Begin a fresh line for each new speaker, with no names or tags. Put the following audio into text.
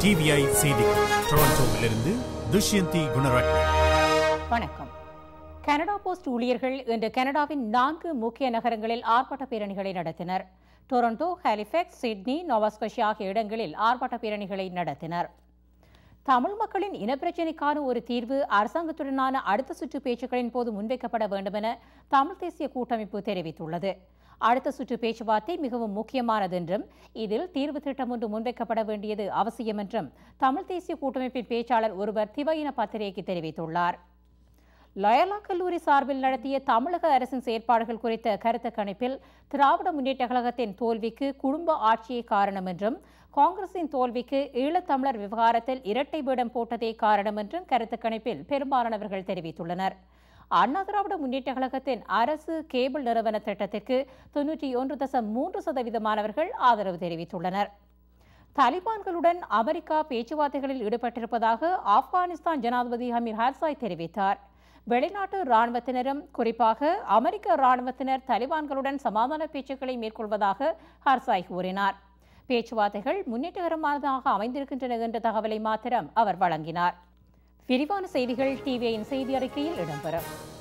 TVI செய்திகள் டொரண்டோவிலிருந்து துஷ்யந்தி குணரட்ன
வணக்கம் Canada post ஊழியர்கள் இன்று கனடாவின் நான்கு முக்கிய நகரங்களில் ஆர்ப்பாட்ட பேரணிகளை நடத்தினர் டொரண்டோ ஹாலிஃபேக்ஸ் சிட்னி நோவாஸ்கோஷியா ஆகிய இடங்களில் ஆர்ப்பாட்ட பேரணிகளை நடத்தினர் தமிழ் மக்களின் இனப்பிரச்சினைக்கான ஒரு தீர்வு அரசாங்கத்துடனான அடுத்த சுற்று பேச்சுக்களின் போது முன்வைக்கப்பட வேண்டும் என தமிழ் தேசிய கூட்டமைப்பு தெரிவித்துள்ளது அடுத்த சுற்று பேச்சுவார்த்தை மிகவும் முக்கியமானது என்றும் இதில் தீர்வு திட்டம் ஒன்று முன்வைக்கப்பட வேண்டியது அவசியம் என்றும் தமிழ் தேசிய கூட்டமைப்பின் பேச்சாளர் ஒருவர் திவயின பத்திரிகைக்கு தெரிவித்துள்ளார் லயலா கல்லூரி சார்பில் நடத்திய தமிழக அரசின் செயற்பாடுகள் குறித்த கருத்து கணிப்பில் திராவிட முன்னேற்ற கழகத்தின் தோல்விக்கு குடும்ப ஆட்சியே காரணம் என்றும் காங்கிரசின் தோல்விக்கு ஈழத்தமிழர் விவகாரத்தில் இரட்டை வேடம் போட்டதே காரணம் என்றும் கருத்து கணிப்பில் பெரும்பாலானவர்கள் தெரிவித்துள்ளனர் அண்ணா திராவிட முன்னேற்ற கழகத்தின் அரசு கேபிள் நிறுவன திட்டத்திற்கு தொன்னூற்றி ஒன்று தசம் மூன்று சதவீதமானவர்கள் ஆதரவு தெரிவித்துள்ளனர் தாலிபான்களுடன் அமெரிக்கா பேச்சுவார்த்தைகளில் ஈடுபட்டிருப்பதாக ஆப்கானிஸ்தான் ஜனாதிபதி ஹமீர் ஹர்சாய் தெரிவித்தார் வெளிநாட்டு ராணுவத்தினரும் குறிப்பாக அமெரிக்க ராணுவத்தினர் தலிபான்களுடன் சமாதான பேச்சுக்களை மேற்கொள்வதாக ஹர்சாய் கூறினார் பேச்சுவார்த்தைகள் முன்னேற்றகரமானதாக அமைந்திருக்கின்றன என்ற தகவலை மாத்திரம் அவர் வழங்கினார் விரிவான செய்திகள் டிவியின் செய்தி அறிக்கையில் இடம்பெறும்